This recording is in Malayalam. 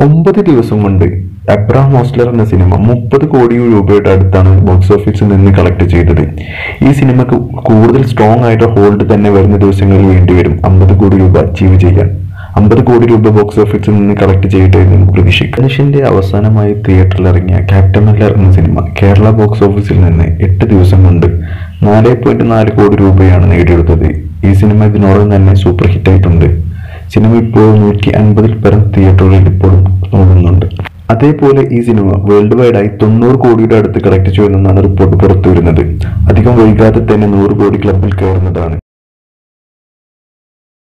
ഒമ്പത് ദിവസം കൊണ്ട് അബ്രാം ഹോസ്റ്റലർ എന്ന സിനിമ മുപ്പത് കോടി രൂപയുടെ അടുത്താണ് ബോക്സ് ഓഫീസിൽ നിന്ന് കളക്ട് ചെയ്തത് ഈ സിനിമക്ക് കൂടുതൽ സ്ട്രോങ് ആയിട്ട് ഹോൾഡ് തന്നെ വരുന്ന ദിവസങ്ങളിൽ വേണ്ടിവരും അമ്പത് കോടി രൂപ അച്ചീവ് ചെയ്യാൻ അമ്പത് കോടി രൂപ ബോക്സ് ഓഫീസിൽ നിന്ന് കളക്ട് ചെയ്യട്ടെ എന്ന് നമുക്ക് പ്രതീക്ഷിക്കാം മനുഷ്യന്റെ അവസാനമായി തിയേറ്ററിൽ ഇറങ്ങിയ ക്യാപ്റ്റൻ മെല്ലർ എന്ന സിനിമ കേരള ബോക്സ് ഓഫീസിൽ നിന്ന് എട്ട് ദിവസം കൊണ്ട് നാല് പോയിന്റ് നാല് കോടി രൂപയാണ് നേടിയെടുത്തത് ഈ സിനിമ ഇതിനോടകം തന്നെ സൂപ്പർ ഹിറ്റ് ആയിട്ടുണ്ട് സിനിമ ഇപ്പോൾ നൂറ്റി അൻപതിൽ പരം തിയേറ്ററുകളിൽ ഇപ്പോഴും ഓടുന്നുണ്ട് അതേപോലെ ഈ സിനിമ വേൾഡ് വൈഡ് ആയി തൊണ്ണൂറ് കോടിയുടെ അടുത്ത് കളക്ട് ചെയ്യുമെന്നാണ് റിപ്പോർട്ട് പുറത്തു വരുന്നത് അധികം വൈകാതെ തന്നെ നൂറ് കോടി ക്ലബിൽ കയറുന്നതാണ്